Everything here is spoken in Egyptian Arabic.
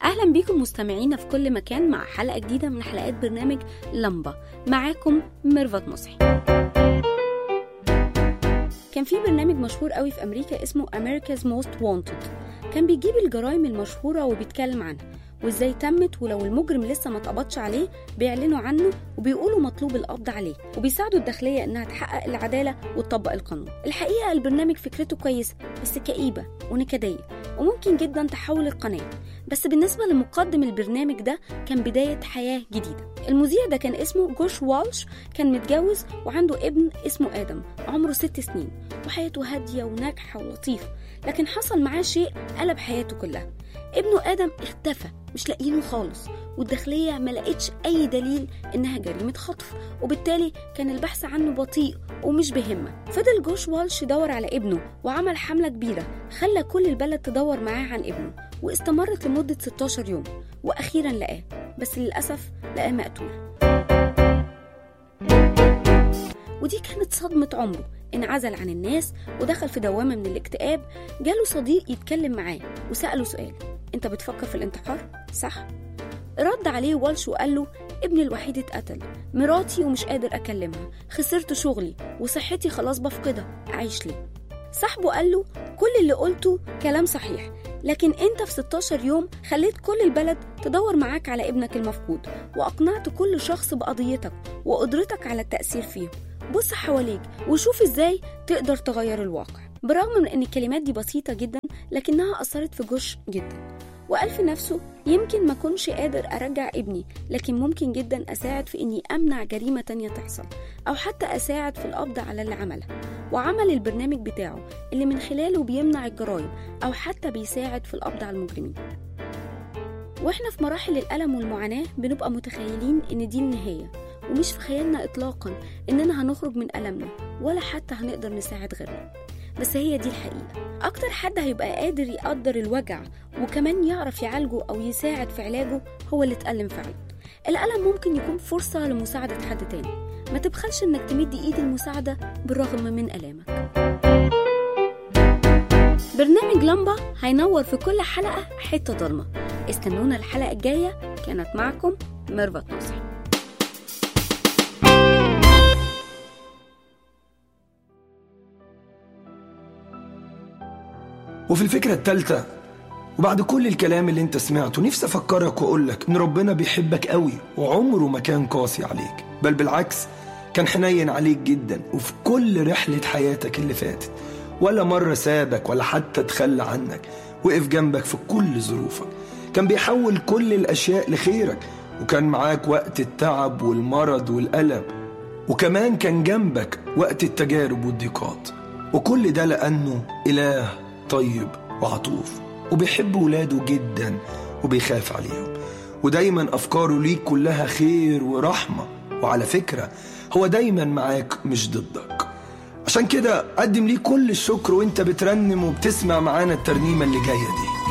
أهلا بيكم مستمعينا في كل مكان مع حلقة جديدة من حلقات برنامج لمبة معاكم ميرفت مصحي كان في برنامج مشهور قوي في أمريكا اسمه America's Most Wanted كان بيجيب الجرائم المشهورة وبيتكلم عنها وازاي تمت ولو المجرم لسه ما اتقبضش عليه بيعلنوا عنه وبيقولوا مطلوب القبض عليه وبيساعدوا الداخلية انها تحقق العدالة وتطبق القانون الحقيقة البرنامج فكرته كويسة بس كئيبة ونكدية وممكن جدا تحول القناة بس بالنسبة لمقدم البرنامج ده كان بداية حياة جديدة المذيع ده كان اسمه جوش والش كان متجوز وعنده ابن اسمه آدم عمره ست سنين وحياته هادية وناجحة ولطيفة لكن حصل معاه شيء قلب حياته كلها ابنه آدم اختفى مش لاقيينه خالص والداخلية ما لقيتش أي دليل إنها جريمة خطف وبالتالي كان البحث عنه بطيء ومش بهمة فضل جوش والش يدور على ابنه وعمل حملة كبيرة خلى كل البلد تدور معاه عن ابنه واستمرت لمدة 16 يوم وأخيرا لقاه بس للأسف لقاه مقتول ودي كانت صدمة عمره انعزل عن الناس ودخل في دوامة من الاكتئاب جاله صديق يتكلم معاه وسأله سؤال انت بتفكر في الانتحار؟ صح؟ رد عليه والش وقال له ابني الوحيد اتقتل مراتي ومش قادر اكلمها خسرت شغلي وصحتي خلاص بفقدها اعيش ليه صاحبه قال له كل اللي قلته كلام صحيح لكن انت في 16 يوم خليت كل البلد تدور معاك على ابنك المفقود واقنعت كل شخص بقضيتك وقدرتك على التأثير فيهم بص حواليك وشوف ازاي تقدر تغير الواقع برغم من ان الكلمات دي بسيطة جدا لكنها أثرت في جوش جدا وقال في نفسه يمكن ما كنش قادر أرجع ابني لكن ممكن جدا أساعد في إني أمنع جريمة تانية تحصل أو حتى أساعد في القبض على اللي عملها وعمل البرنامج بتاعه اللي من خلاله بيمنع الجرائم أو حتى بيساعد في القبض على المجرمين واحنا في مراحل الألم والمعاناة بنبقى متخيلين إن دي النهاية ومش في خيالنا إطلاقا إننا هنخرج من ألمنا ولا حتى هنقدر نساعد غيرنا بس هي دي الحقيقة أكتر حد هيبقى قادر يقدر الوجع وكمان يعرف يعالجه أو يساعد في علاجه هو اللي اتألم فعلا الألم ممكن يكون فرصة لمساعدة حد تاني ما تبخلش إنك تمد إيد المساعدة بالرغم من ألامك برنامج لمبة هينور في كل حلقة حتة ضلمة استنونا الحلقة الجاية كانت معكم ميرفت نصحي وفي الفكرة التالتة وبعد كل الكلام اللي انت سمعته نفسي افكرك واقولك ان ربنا بيحبك قوي وعمره ما كان قاسي عليك بل بالعكس كان حنين عليك جدا وفي كل رحلة حياتك اللي فاتت ولا مرة سابك ولا حتى تخلى عنك وقف جنبك في كل ظروفك كان بيحول كل الأشياء لخيرك وكان معاك وقت التعب والمرض والألم وكمان كان جنبك وقت التجارب والضيقات وكل ده لأنه إله طيب وعطوف وبيحب ولاده جدا وبيخاف عليهم ودايما أفكاره ليك كلها خير ورحمة وعلى فكرة هو دايما معاك مش ضدك عشان كده قدم ليه كل الشكر وانت بترنم وبتسمع معانا الترنيمة اللي جاية دي